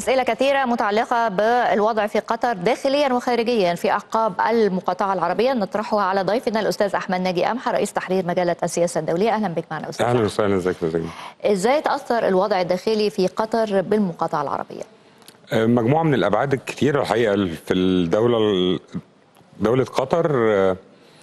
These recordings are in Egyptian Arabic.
أسئلة كثيرة متعلقة بالوضع في قطر داخليا وخارجيا في أعقاب المقاطعة العربية نطرحها على ضيفنا الأستاذ أحمد ناجي أمحى رئيس تحرير مجلة السياسة الدولية أهلا بك معنا أستاذ اهلا وسهلا ازيك يا زين إزاي تأثر الوضع الداخلي في قطر بالمقاطعة العربية؟ مجموعه من الابعاد الكتيره الحقيقه في الدوله دوله قطر آه،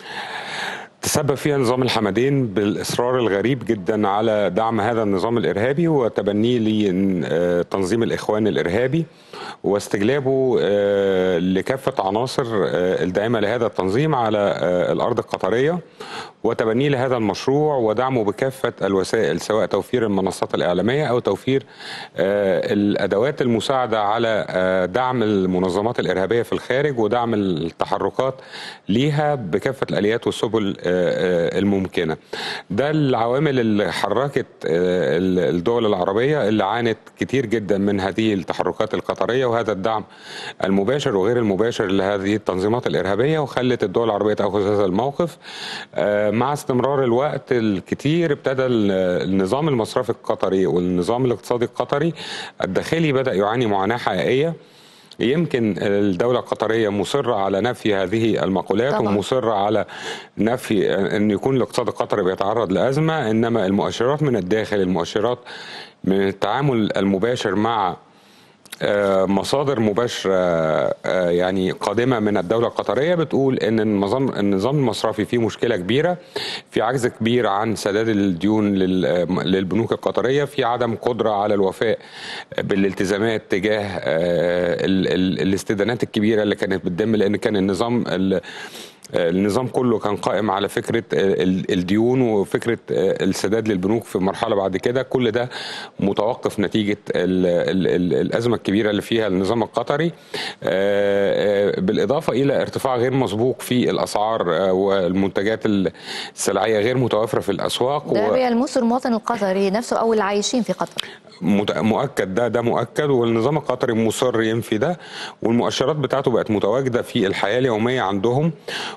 تسبب فيها نظام الحمدين بالاصرار الغريب جدا على دعم هذا النظام الارهابي وتبنيه لتنظيم الاخوان الارهابي واستجلابه آه، لكافه عناصر آه، الداعمه لهذا التنظيم على آه، الارض القطريه وتبنيه لهذا المشروع ودعمه بكافه الوسائل سواء توفير المنصات الاعلاميه او توفير آه، الادوات المساعده على آه، دعم المنظمات الارهابيه في الخارج ودعم التحركات ليها بكافه الاليات والسبل آه، آه، الممكنه. ده العوامل اللي حركت آه، الدول العربيه اللي عانت كتير جدا من هذه التحركات القطريه وهذا الدعم المباشر وغير المباشر لهذه التنظيمات الارهابيه وخلت الدول العربيه تاخذ هذا الموقف آه، مع استمرار الوقت الكتير ابتدى ال- النظام المصرفي القطري والنظام الاقتصادي القطري الداخلي بدا يعاني معاناه حقيقيه يمكن الدولة القطرية مصرة على نفي هذه المقولات طبعاً. ومصرة على نفي أن يكون الاقتصاد القطري بيتعرض لأزمة إنما المؤشرات من الداخل المؤشرات من التعامل المباشر مع آه، مصادر مباشرة آه، يعني قادمة من الدولة القطرية بتقول ان النظام النظام المصرفي فيه مشكلة كبيرة في عجز كبير عن سداد الديون لل- للبنوك القطرية في عدم قدرة على الوفاء بالالتزامات تجاه آه، ال- ال- الاستدانات الكبيرة اللي كانت بتتم لان كان النظام ال- النظام كله كان قائم على فكره ال- الديون وفكره السداد للبنوك في مرحله بعد كده كل ده متوقف نتيجه ال ال ال الازمه الكبيره اللي فيها النظام القطري آه، آه، بالاضافه الى ارتفاع غير مسبوق في الاسعار آه، والمنتجات السلعيه غير متوفره في الاسواق ده و- بيلمس المواطن القطري نفسه أو العايشين في قطر مت- مؤكد ده ده مؤكد والنظام القطري مصر ينفي ده والمؤشرات بتاعته بقت متواجده في الحياه اليوميه عندهم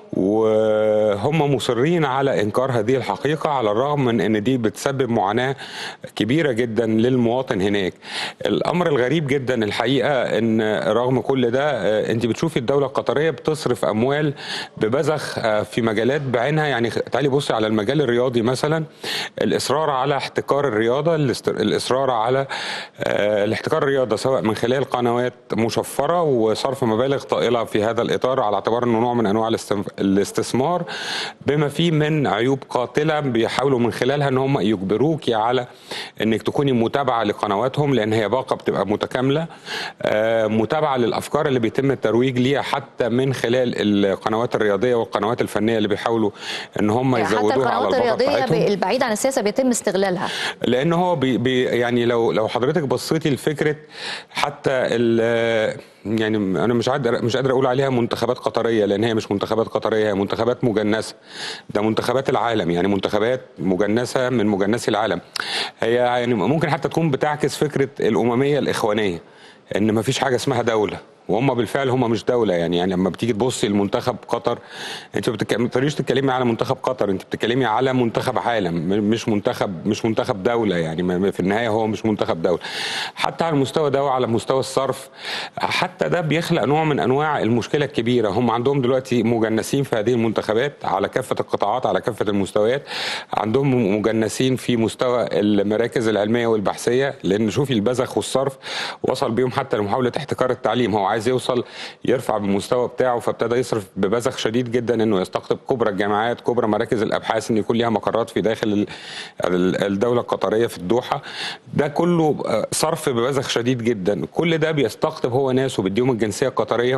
وهم مصرين على انكار هذه الحقيقه على الرغم من ان دي بتسبب معاناه كبيره جدا للمواطن هناك. الامر الغريب جدا الحقيقه ان رغم كل ده آه، انت بتشوفي الدوله القطريه بتصرف اموال ببذخ آه، في مجالات بعينها يعني خ- تعالي بصي على المجال الرياضي مثلا الاصرار على احتكار الرياضه الاست- الاصرار على آه، الاحتكار الرياضه سواء من خلال قنوات مشفره وصرف مبالغ طائله في هذا الاطار على اعتبار انه نوع من انواع الاستنف- الاستثمار بما فيه من عيوب قاتله بيحاولوا من خلالها ان هم يجبروكي على انك تكوني متابعه لقنواتهم لان هي باقه بتبقى متكامله آه، متابعه للافكار اللي بيتم الترويج ليها حتى من خلال القنوات الرياضيه والقنوات الفنيه اللي بيحاولوا ان هم يعني حتى يزودوها على القنوات الباقه الرياضية بتاعتهم البعيد عن السياسة بيتم استغلالها لان هو بي بي يعني لو لو حضرتك بصيتي لفكره حتى ال يعني انا مش قادر مش قادر اقول عليها منتخبات قطريه لان هي مش منتخبات قطريه هي منتخبات مجنسه ده منتخبات العالم يعني منتخبات مجنسه من مجنسي العالم هي يعني ممكن حتى تكون بتعكس فكره الامميه الاخوانيه ان ما فيش حاجه اسمها دوله وهم بالفعل هم مش دوله يعني يعني لما بتيجي تبصي لمنتخب قطر انت ما بتك- ما بتقدريش تتكلمي على منتخب قطر انت بتتكلمي على منتخب عالم م- مش منتخب مش منتخب دوله يعني ما- في النهايه هو مش منتخب دوله حتى على المستوى ده وعلى مستوى الصرف حتى ده بيخلق نوع من انواع المشكله الكبيره هم عندهم دلوقتي مجنسين في هذه المنتخبات على كافه القطاعات على كافه المستويات عندهم مجنسين في مستوى المراكز العلميه والبحثيه لان شوفي البذخ والصرف وصل بيهم حتى لمحاوله احتكار التعليم هو عايز يوصل يرفع بالمستوى بتاعه فابتدى يصرف ببذخ شديد جدا انه يستقطب كبرى الجامعات كبرى مراكز الابحاث ان يكون ليها مقرات في داخل ال- ال- الدوله القطريه في الدوحه ده كله آه، صرف ببذخ شديد جدا كل ده بيستقطب هو ناس وبيديهم الجنسيه القطريه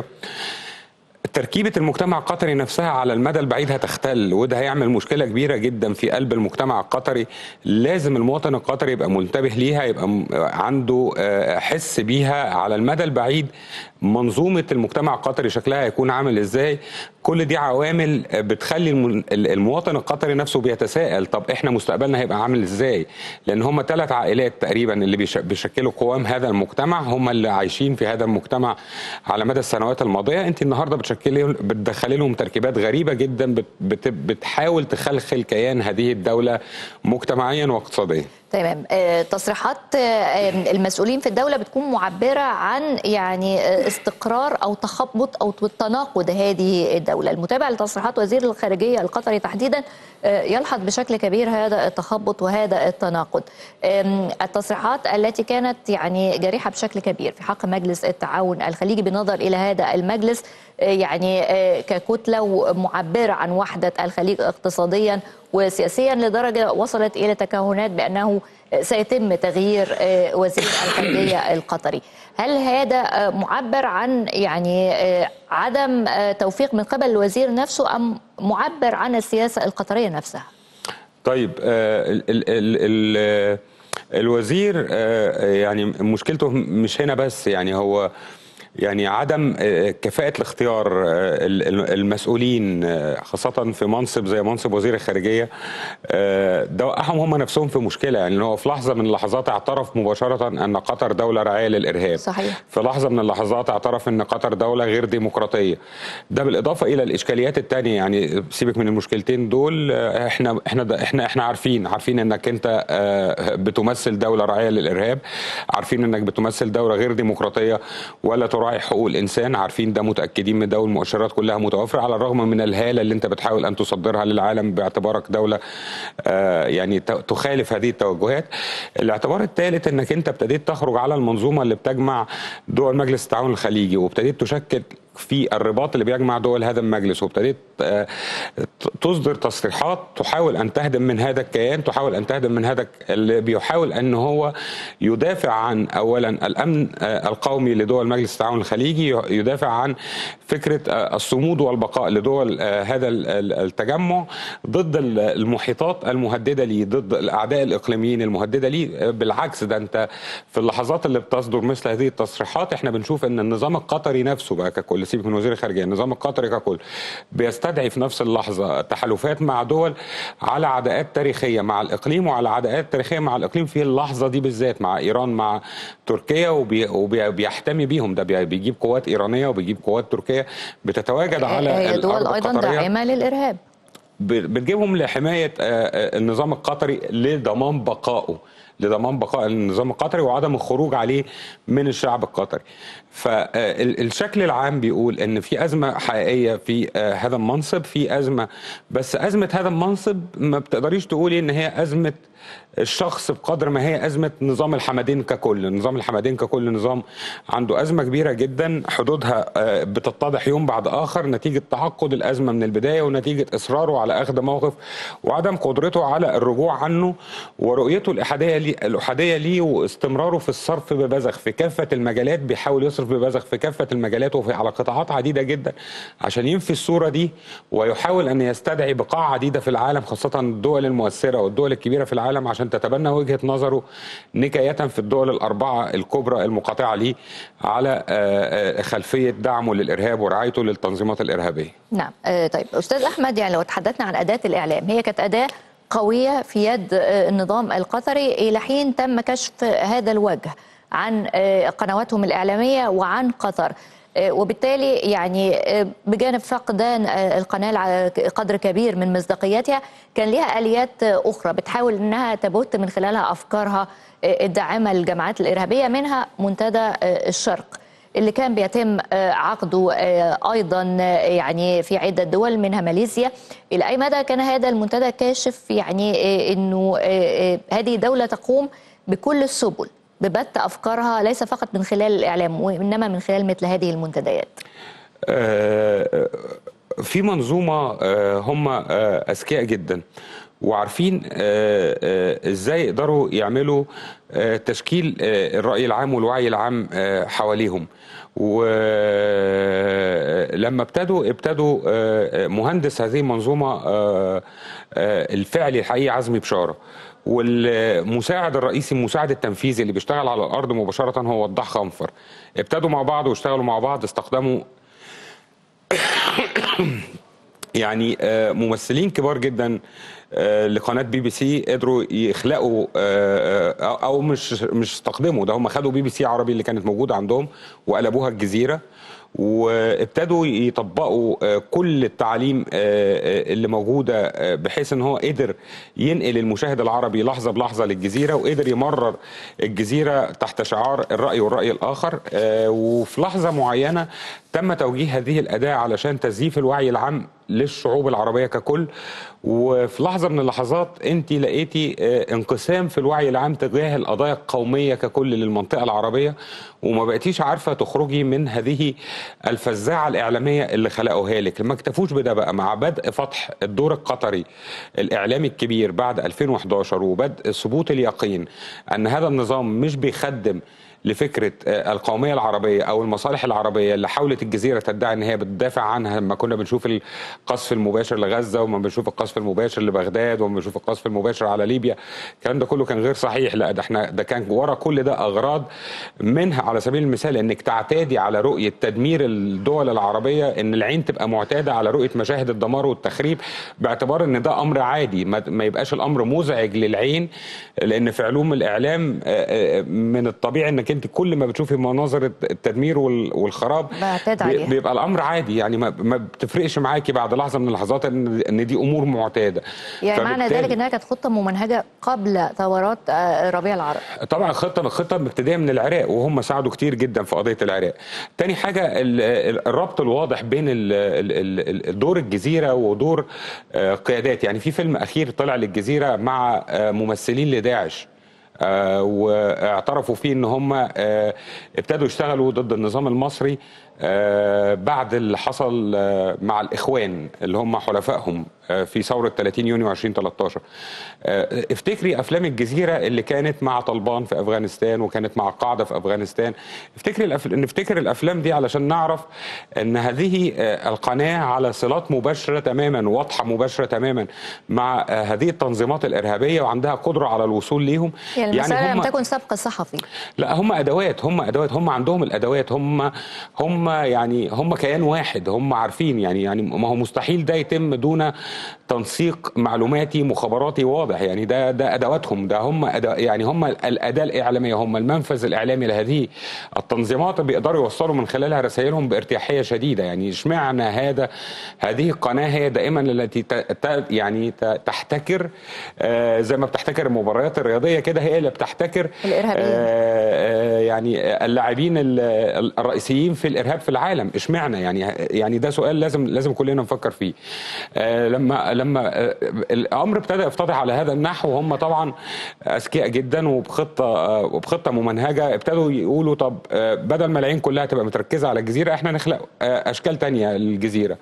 تركيبة المجتمع القطري نفسها على المدى البعيد هتختل وده هيعمل مشكلة كبيرة جدا في قلب المجتمع القطري لازم المواطن القطري يبقى منتبه ليها يبقى م- عنده آه، حس بيها على المدى البعيد منظومه المجتمع القطري شكلها هيكون عامل ازاي كل دي عوامل بتخلي الم- المواطن القطري نفسه بيتساءل طب احنا مستقبلنا هيبقى عامل ازاي لان هم ثلاث عائلات تقريبا اللي بيش- بيشكلوا قوام هذا المجتمع هم اللي عايشين في هذا المجتمع على مدى السنوات الماضيه انت النهارده بتشكلي بتدخلي لهم تركيبات غريبه جدا بت بت بتحاول تخلخل كيان هذه الدوله مجتمعيا واقتصاديا تمام آه، تصريحات آه، المسؤولين في الدولة بتكون معبرة عن يعني آه، استقرار أو تخبط أو تناقض هذه الدولة المتابع لتصريحات وزير الخارجية القطري تحديدا آه، يلحظ بشكل كبير هذا التخبط وهذا التناقض آم، التصريحات التي كانت يعني جريحة بشكل كبير في حق مجلس التعاون الخليجي بنظر إلى هذا المجلس آه، يعني آه، ككتلة ومعبرة عن وحدة الخليج اقتصاديا وسياسيا لدرجة وصلت إلى تكهنات بأنه سيتم تغيير آه، وزير الخارجية القطري هل هذا آه، معبر عن يعني آه، عدم آه، توفيق من قبل الوزير نفسه أم معبر عن السياسة القطرية نفسها طيب آه، ال ال ال ال الوزير آه، يعني مشكلته مش هنا بس يعني هو يعني عدم آه، كفاءة الاختيار آه، ال- ال- المسؤولين آه، خاصة في منصب زي منصب وزير الخارجية آه، ده وقعهم هم نفسهم في مشكلة يعني هو في لحظة من اللحظات اعترف مباشرة أن قطر دولة راعية للإرهاب صحيح. في لحظة من اللحظات اعترف أن قطر دولة غير ديمقراطية ده بالإضافة إلى الإشكاليات التانية يعني سيبك من المشكلتين دول آه، احنا احنا ده احنا احنا عارفين عارفين انك انت آه، بتمثل دولة راعية للإرهاب عارفين انك بتمثل دولة غير ديمقراطية ولا تراعي حقوق الإنسان عارفين ده متأكدين من ده والمؤشرات كلها متوفرة على الرغم من الهالة اللي انت بتحاول أن تصدرها للعالم باعتبارك دولة آه، يعني ت- تخالف هذه التوجهات الاعتبار الثالث انك انت ابتديت تخرج على المنظومة اللي بتجمع دول مجلس التعاون الخليجي وابتديت تشكل في الرباط اللي بيجمع دول هذا المجلس وابتديت آه، ت- تصدر تصريحات تحاول ان تهدم من هذا الكيان تحاول ان تهدم من هذا ك- اللي بيحاول ان هو يدافع عن اولا الامن آه، القومي لدول مجلس التعاون الخليجي ي- يدافع عن فكره آه، الصمود والبقاء لدول آه، هذا ال- ال- التجمع ضد ال- المحيطات المهدده ليه ضد الاعداء الاقليميين المهدده ليه آه، بالعكس ده انت في اللحظات اللي بتصدر مثل هذه التصريحات احنا بنشوف ان النظام القطري نفسه بقى ككل سيبك من وزير الخارجيه النظام القطري ككل بيستدعي في نفس اللحظه تحالفات مع دول على عداءات تاريخيه مع الاقليم وعلى عداءات تاريخيه مع الاقليم في اللحظه دي بالذات مع ايران مع تركيا وبيحتمي بيهم ده بي- بيجيب قوات ايرانيه وبيجيب قوات تركيه بتتواجد على هي دول الأرض أيضا القطرية. داعمة للإرهاب ب- بتجيبهم لحمايه آه، آه، النظام القطري لضمان بقائه لضمان بقاء النظام القطري وعدم الخروج عليه من الشعب القطري فالشكل العام بيقول ان في ازمه حقيقيه في آه، هذا المنصب في ازمه بس ازمه هذا المنصب ما بتقدريش تقولي ان هي ازمه الشخص بقدر ما هي ازمه نظام الحمدين ككل نظام الحمدين ككل نظام عنده ازمه كبيره جدا حدودها آه، بتتضح يوم بعد اخر نتيجه تعقد الازمه من البدايه ونتيجه اصراره على اخذ موقف وعدم قدرته على الرجوع عنه ورؤيته الاحاديه ليه الاحاديه ليه واستمراره في الصرف ببذخ في كافه المجالات بيحاول يصرف ببذخ في كافه المجالات وفي على قطاعات عديده جدا عشان ينفي الصوره دي ويحاول ان يستدعي بقاع عديده في العالم خاصه الدول المؤثره والدول الكبيره في العالم عشان تتبنى وجهه نظره نكايه في الدول الاربعه الكبرى المقاطعه ليه على آه، آه، خلفيه دعمه للارهاب ورعايته للتنظيمات الارهابيه. نعم آه، طيب أستاذ أحمد يعني لو تحدثنا عن أداة الإعلام هي كانت أداة قوية في يد آه، النظام القطري إلى حين تم كشف هذا الوجه عن آه، قنواتهم الإعلامية وعن قطر آه، وبالتالي يعني آه، بجانب فقدان آه، القناة على قدر كبير من مصداقيتها كان لها آليات آه، أخرى بتحاول أنها تبث من خلالها أفكارها آه، الداعمة للجماعات الإرهابية منها منتدى آه، الشرق اللي كان بيتم آه، عقده آه، ايضا آه، يعني في عده دول منها ماليزيا الى اي مدى كان هذا المنتدى كاشف يعني آه، انه آه، آه، هذه دوله تقوم بكل السبل ببث افكارها ليس فقط من خلال الاعلام وانما من خلال مثل هذه المنتديات آه، في منظومه آه، هم آه، اذكياء جدا وعارفين آه، آه، ازاي يقدروا يعملوا آه، تشكيل آه، الراي العام والوعي العام آه، حواليهم ولما ابتدوا ابتدوا آه، آه، مهندس هذه المنظومه آه، آه، الفعلي الحقيقي عزمي بشاره والمساعد الرئيسي المساعد التنفيذي اللي بيشتغل على الارض مباشره هو وضاح خنفر ابتدوا مع بعض واشتغلوا مع بعض استخدموا يعني آه، ممثلين كبار جدا آه، لقناه بي بي سي قدروا يخلقوا آه، آه، او مش مش استخدموا ده هم خدوا بي بي سي عربي اللي كانت موجوده عندهم وقلبوها الجزيره وابتدوا يطبقوا آه، كل التعاليم آه، آه، اللي موجوده آه، بحيث ان هو قدر ينقل المشاهد العربي لحظه بلحظه للجزيره وقدر يمرر الجزيره تحت شعار الراي والراي الاخر آه، وفي لحظه معينه تم توجيه هذه الاداه علشان تزييف الوعي العام للشعوب العربيه ككل وفي لحظه من اللحظات انت لقيتي آه، انقسام في الوعي العام تجاه القضايا القوميه ككل للمنطقه العربيه وما بقيتيش عارفه تخرجي من هذه الفزاعه الاعلاميه اللي خلقوها لك ما اكتفوش بده بقى مع بدء فتح الدور القطري الاعلامي الكبير بعد 2011 وبدء ثبوت اليقين ان هذا النظام مش بيخدم لفكره آه، القوميه العربيه او المصالح العربيه اللي حاولت الجزيره تدعي ان هي بتدافع عنها لما كنا بنشوف القصف المباشر لغزه وما بنشوف القصف المباشر لبغداد وما بنشوف القصف المباشر على ليبيا الكلام ده كله كان غير صحيح لا ده احنا ده كان ورا كل ده اغراض منها على سبيل المثال انك تعتادي على رؤيه تدمير الدول العربيه ان العين تبقى معتاده على رؤيه مشاهد الدمار والتخريب باعتبار ان ده امر عادي ما ما يبقاش الامر مزعج للعين لان في علوم الاعلام آه، آه، من الطبيعي انك انت كل ما بتشوفي مناظر التدمير وال- والخراب بعتاد بي- عليها. بيبقى الامر عادي يعني ما, ما بتفرقش معاكي بعد لحظه من اللحظات ان ان دي امور معتاده يعني معنى فبالتالي- ذلك انها كانت خطه ممنهجه قبل ثورات آه، الربيع العربي طبعا خطه خطه مبتدئه من العراق وهم ساعدوا كتير جدا في قضيه العراق. تاني حاجه ال- ال- الربط الواضح بين ال- ال- ال- ال- دور الجزيره ودور آه، قيادات يعني في فيلم اخير طلع للجزيره مع آه، ممثلين لداعش آه، واعترفوا فيه ان هم آه، ابتدوا يشتغلوا ضد النظام المصري آه، بعد اللي حصل آه، مع الاخوان اللي هم حلفائهم آه، في ثوره 30 يونيو 2013 آه، افتكري افلام الجزيره اللي كانت مع طالبان في افغانستان وكانت مع القاعده في افغانستان افتكري الأف... نفتكر الافلام دي علشان نعرف ان هذه آه، القناه على صلات مباشره تماما واضحه مباشره تماما مع آه، هذه التنظيمات الارهابيه وعندها قدره على الوصول ليهم يعني المساله لم هم- تكن سبق صحفي لا هم ادوات هم ادوات هم عندهم الادوات هم هم يعني هم كيان واحد هم عارفين يعني يعني ما هو مستحيل ده يتم دون تنسيق معلوماتي مخابراتي واضح يعني ده ده ادواتهم ده هم أدو يعني هم الاداه الاعلاميه هم المنفذ الاعلامي لهذه التنظيمات بيقدروا يوصلوا من خلالها رسائلهم بارتياحيه شديده يعني اشمعنى هذا هذه القناه هي دائما التي ت- ت- يعني ت- تحتكر آه، زي ما بتحتكر المباريات الرياضيه كده هي اللي بتحتكر الإرهابيين. آه، آه، يعني اللاعبين ال- ال- الرئيسيين في الارهاب في العالم اشمعنى يعني يعني ده سؤال لازم لازم كلنا نفكر فيه آه، لما لما آه، الامر ابتدى يفتضح على هذا النحو هم طبعا اذكياء جدا وبخطه آه، وبخطه ممنهجه ابتدوا يقولوا طب آه، بدل ما العين كلها تبقى متركزه على الجزيره احنا نخلق آه، اشكال تانية للجزيره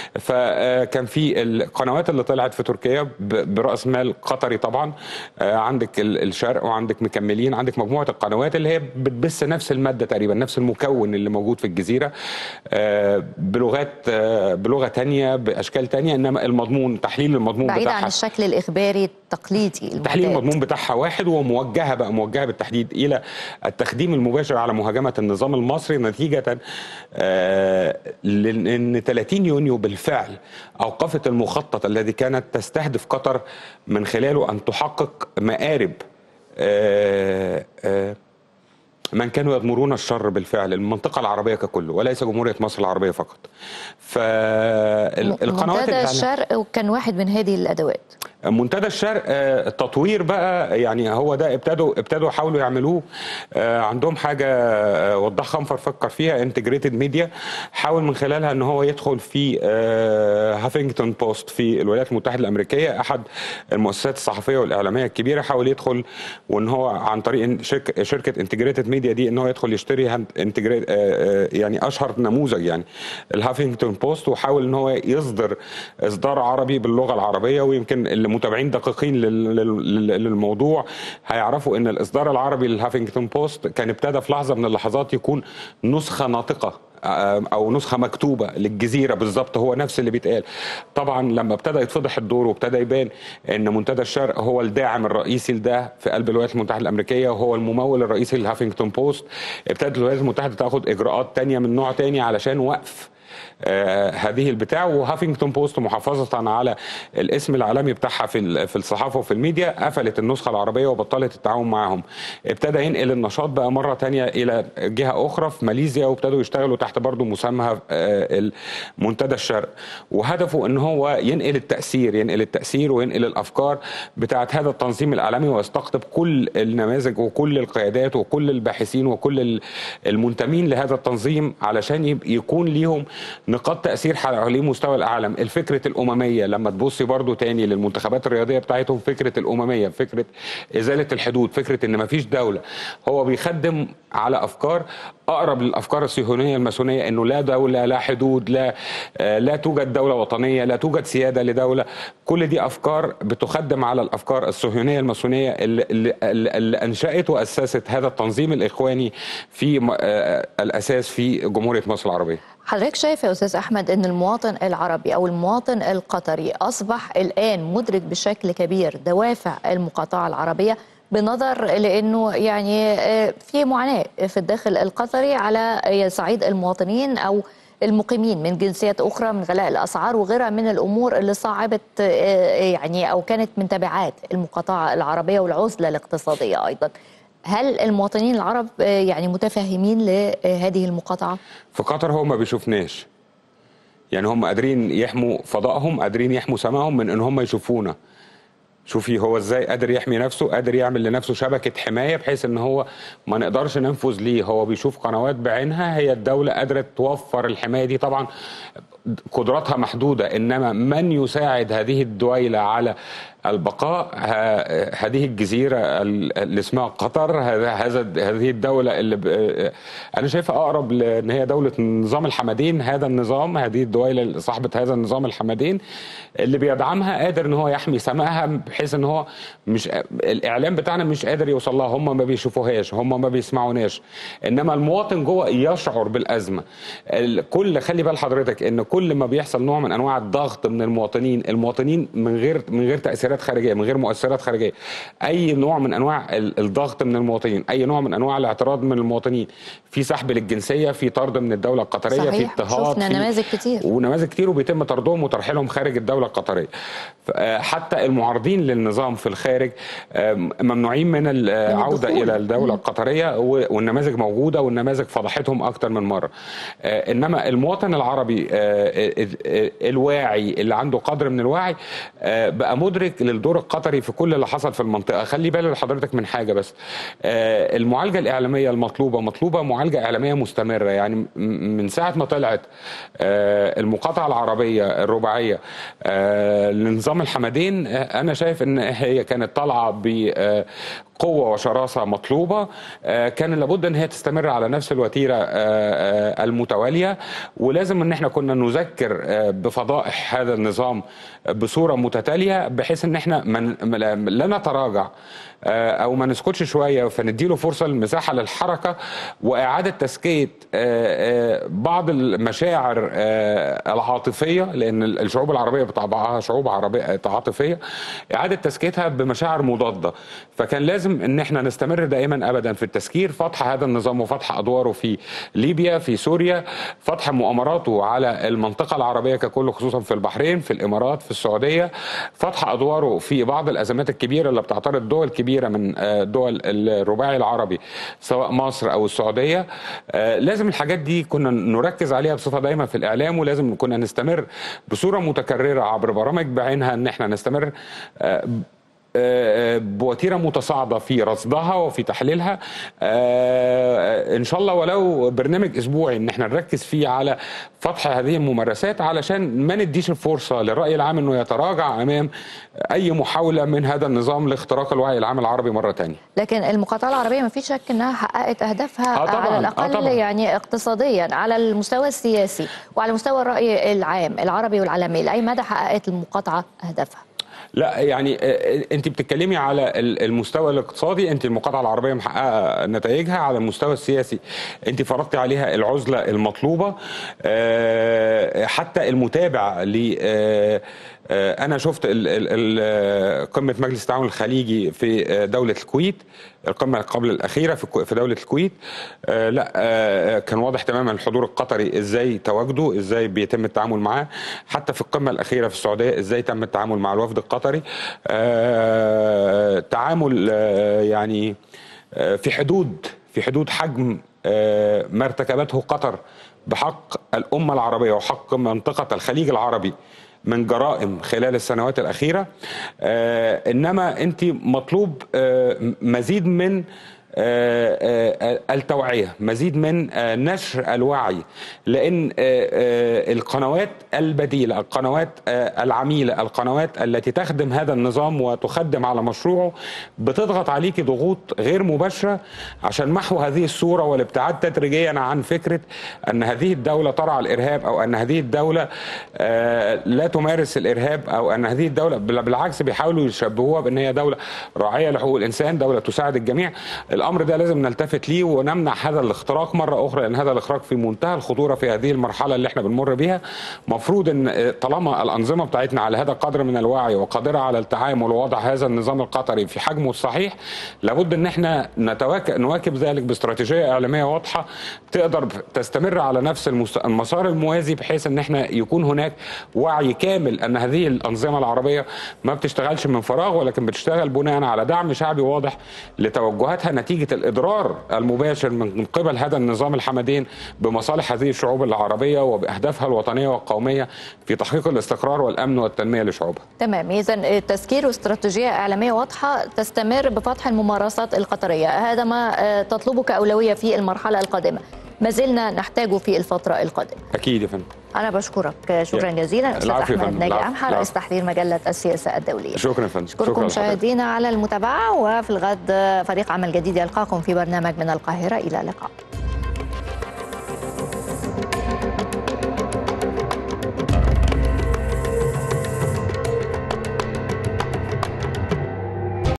فكان في القنوات اللي طلعت في تركيا ب- براس مال قطري طبعا آه، عندك ال- الشرق وعندك مكملين عندك مجموعه القنوات اللي هي بتبث نفس الماده تقريبا نفس المكون اللي موجود في الجزيره آه، بلغات آه، بلغه تانية باشكال تانية انما المضمون تحليل المضمون بعيد عن بتاعها الشكل الاخباري التقليدي تحليل المعتاد. المضمون بتاعها واحد وموجهه بقى موجهه بالتحديد الى التخديم المباشر على مهاجمه النظام المصري نتيجه آه، لان 30 يونيو بالفعل اوقفت المخطط الذي كانت تستهدف قطر من خلاله ان تحقق مآرب آه، آه، من كانوا يضمرون الشر بالفعل المنطقة العربية ككل وليس جمهورية مصر العربية فقط فالقنوات منتدى اللي الشرق كان واحد من هذه الادوات منتدى الشرق آه، التطوير بقى يعني هو ده ابتدوا ابتدوا يحاولوا يعملوه آه، عندهم حاجه آه، وضح خنفر فكر فيها انتجريتد ميديا حاول من خلالها ان هو يدخل في هافينجتون بوست في الولايات المتحده الامريكيه احد المؤسسات الصحفيه والاعلاميه الكبيره حاول يدخل وان هو عن طريق شركه شركه انتجريتد ميديا دي ان هو يدخل يشتري انتجريت يعني اشهر نموذج يعني الهافينجتون بوست وحاول ان هو يصدر اصدار عربي باللغه العربيه ويمكن المتابعين دقيقين لل- لل- للموضوع هيعرفوا ان الاصدار العربي للهافينجتون بوست كان ابتدى في لحظه من اللحظات يكون نسخه ناطقه او نسخه مكتوبه للجزيره بالظبط هو نفس اللي بيتقال طبعا لما ابتدى يتفضح الدور وابتدى يبان ان منتدى الشرق هو الداعم الرئيسي لده في قلب الولايات المتحده الامريكيه وهو الممول الرئيسي للهافينجتون بوست ابتدت الولايات المتحده تاخد اجراءات تانية من نوع تاني علشان وقف آه، هذه البتاع وهافينجتون بوست محافظة على الاسم العالمي بتاعها في ال- في الصحافة وفي الميديا قفلت النسخة العربية وبطلت التعاون معهم ابتدى ينقل النشاط بقى مرة تانية إلى جهة أخرى في ماليزيا وابتدوا يشتغلوا تحت برضو مسمى آه، منتدى الشرق وهدفه ان هو ينقل التأثير ينقل التأثير وينقل الأفكار بتاعت هذا التنظيم العالمي ويستقطب كل النماذج وكل القيادات وكل الباحثين وكل ال- المنتمين لهذا التنظيم علشان يب- يكون ليهم نقاط تأثير على مستوى العالم الفكرة الأممية لما تبصي برضو تاني للمنتخبات الرياضية بتاعتهم فكرة الأممية فكرة إزالة الحدود فكرة إن مفيش دولة هو بيخدم على أفكار أقرب للأفكار الصهيونية الماسونية إنه لا دولة لا حدود لا آه، لا توجد دولة وطنية لا توجد سيادة لدولة كل دي أفكار بتخدم على الأفكار الصهيونية الماسونية اللي, اللي, اللي أنشأت وأسست هذا التنظيم الإخواني في م- آه، الأساس في جمهورية مصر العربية حضرتك شايف يا استاذ احمد ان المواطن العربي او المواطن القطري اصبح الان مدرك بشكل كبير دوافع المقاطعه العربيه بنظر لانه يعني آه، في معاناه في الداخل القطري على صعيد المواطنين او المقيمين من جنسيات اخرى من غلاء الاسعار وغيرها من الامور اللي صعبت آه، يعني او كانت من تبعات المقاطعه العربيه والعزله الاقتصاديه ايضا هل المواطنين العرب آه، يعني متفاهمين لهذه المقاطعه؟ في قطر هو ما بيشوفناش يعني هم قادرين يحموا فضائهم قادرين يحموا سماهم من ان هم يشوفونا شوفي هو ازاي قادر يحمي نفسه قادر يعمل لنفسه شبكة حماية بحيث ان هو ما نقدرش ننفذ ليه هو بيشوف قنوات بعينها هي الدولة قادرة توفر الحماية دي طبعا قدراتها محدودة انما من يساعد هذه الدويلة على البقاء ه- هذه الجزيرة ال- اللي اسمها قطر هذا هذا هذه الدولة اللي ب... أنا شايفها أقرب لأن هي دولة نظام الحمدين هذا النظام هذه الدويلة صاحبة هذا النظام الحمدين اللي بيدعمها قادر إن هو يحمي سمائها بحيث إن هو مش الإعلام بتاعنا مش قادر يوصل لها هم ما بيشوفوهاش هم ما بيسمعوناش إنما المواطن جوه يشعر بالأزمة الكل خلي بال حضرتك إن كل ما بيحصل نوع من أنواع الضغط من المواطنين المواطنين من غير من غير تأثيرات خارجية من غير مؤثرات خارجية أي نوع من أنواع ال- الضغط من المواطنين أي نوع من أنواع الاعتراض من المواطنين في سحب للجنسية في طرد من الدولة القطرية في صحيح اضطهاد شفنا في نماذج كتير ونماذج كتير وبيتم طردهم وترحيلهم خارج الدوله القطريه ف- آه، حتى المعارضين للنظام في الخارج آه، ممنوعين من العوده الدخول. الى الدوله مم. القطريه و- والنماذج موجوده والنماذج فضحتهم اكتر من مره آه، انما المواطن العربي آه، آه، آه، الواعي اللي عنده قدر من الوعي آه، بقى مدرك للدور القطري في كل اللي حصل في المنطقه خلي بالك لحضرتك من حاجه بس آه، المعالجه الاعلاميه المطلوبه مطلوبه معالجه اعلاميه مستمره يعني م- من ساعه ما طلعت آه، المقاطعه العربيه الرباعيه آه، لنظام الحمدين آه، انا شايف ان هي كانت طالعه بقوه وشراسه مطلوبه آه، كان لابد ان هي تستمر على نفس الوتيره آه، آه، المتواليه ولازم ان احنا كنا نذكر آه، بفضائح هذا النظام بصوره متتاليه بحيث ان احنا من لا نتراجع آه، او ما نسكتش شويه فنديله فرصه المساحه للحركه واعاده تزكيه آه، آه، بعض المشاعر آه، العاطفيه لان الشعوب العربيه بطبعها شعوب عربيه عاطفيه اعاده تزكيتها بمشاعر مضاده فكان لازم ان احنا نستمر دائما ابدا في التذكير فتح هذا النظام وفتح ادواره في ليبيا في سوريا فتح مؤامراته على المنطقه العربيه ككل خصوصا في البحرين في الامارات في السعوديه فتح ادواره بيفكروا في بعض الازمات الكبيره اللي بتعترض دول كبيره من آه، دول الرباعي العربي سواء مصر او السعوديه آه، لازم الحاجات دي كنا نركز عليها بصفه دايما في الاعلام ولازم كنا نستمر بصوره متكرره عبر برامج بعينها ان احنا نستمر آه، آه، بوتيره متصاعده في رصدها وفي تحليلها آه، ان شاء الله ولو برنامج اسبوعي ان احنا نركز فيه على فتح هذه الممارسات علشان ما نديش الفرصه للراي العام انه يتراجع امام اي محاوله من هذا النظام لاختراق الوعي العام العربي مره ثانيه لكن المقاطعه العربيه ما فيش شك انها حققت اهدافها آه طبعاً، على آه الاقل طبعاً. يعني اقتصاديا على المستوى السياسي وعلى مستوى الراي العام العربي والعالمي لاي مدى حققت المقاطعه اهدافها لا يعني آه، انت بتتكلمي على ال- المستوى الاقتصادي انت المقاطعه العربيه محققه نتائجها على المستوى السياسي انت فرضتي عليها العزله المطلوبه آه، حتى المتابع ل آه، آه، انا شفت ال- ال- ال- قمه مجلس التعاون الخليجي في آه، دوله الكويت القمه قبل الاخيره في الكو- في دوله الكويت آه، لا آه، كان واضح تماما الحضور القطري ازاي تواجده ازاي بيتم التعامل معاه حتى في القمه الاخيره في السعوديه ازاي تم التعامل مع الوفد القطري آه، تعامل آه، يعني آه، في حدود في حدود حجم آه، ما ارتكبته قطر بحق الامه العربيه وحق منطقه الخليج العربي من جرائم خلال السنوات الاخيره آه، انما انت مطلوب آه، مزيد من آه، آه، التوعيه مزيد من آه، نشر الوعي لان آه، آه، القنوات البديله القنوات آه، العميله القنوات التي تخدم هذا النظام وتخدم على مشروعه بتضغط عليك ضغوط غير مباشره عشان محو هذه الصوره والابتعاد تدريجيا عن فكره ان هذه الدوله ترعى الارهاب او ان هذه الدوله آه، لا تمارس الارهاب او ان هذه الدوله بل- بالعكس بيحاولوا يشبهوها بان هي دوله راعيه لحقوق الانسان دوله تساعد الجميع الامر ده لازم نلتفت ليه ونمنع هذا الاختراق مره اخرى لان هذا الاختراق في منتهى الخطوره في هذه المرحله اللي احنا بنمر بيها مفروض ان آه، طالما الانظمه بتاعتنا على هذا القدر من الوعي وقادره على التعامل ووضع هذا النظام القطري في حجمه الصحيح لابد ان احنا نتواكب نواكب ذلك باستراتيجيه اعلاميه واضحه تقدر تستمر على نفس المست- المسار الموازي بحيث ان احنا يكون هناك وعي كامل ان هذه الانظمه العربيه ما بتشتغلش من فراغ ولكن بتشتغل بناء على دعم شعبي واضح لتوجهاتها نتيجه الاضرار المباشر من قبل هذا النظام الحمدين بمصالح هذه الشعوب العربيه وباهدافها الوطنيه والقوميه في تحقيق الاستقرار والامن والتنميه لشعوبها. تمام اذا تسكير واستراتيجيه اعلاميه واضحه تستمر بفتح الممارسات القطريه هذا ما آه، تطلبه كاولويه في المرحله القادمه ما زلنا نحتاجه في الفتره القادمه اكيد يا فندم. انا بشكرك شكرا يا- جزيلا استاذ العفو يا احمد فندم، ناجي العفو، امحى رئيس العفو. تحرير مجله السياسه الدوليه شكرا يا فندم. اشكركم شكرا لحضرتك. مشاهدينا على المتابعه وفي الغد فريق عمل جديد يلقاكم في برنامج من القاهره الى اللقاء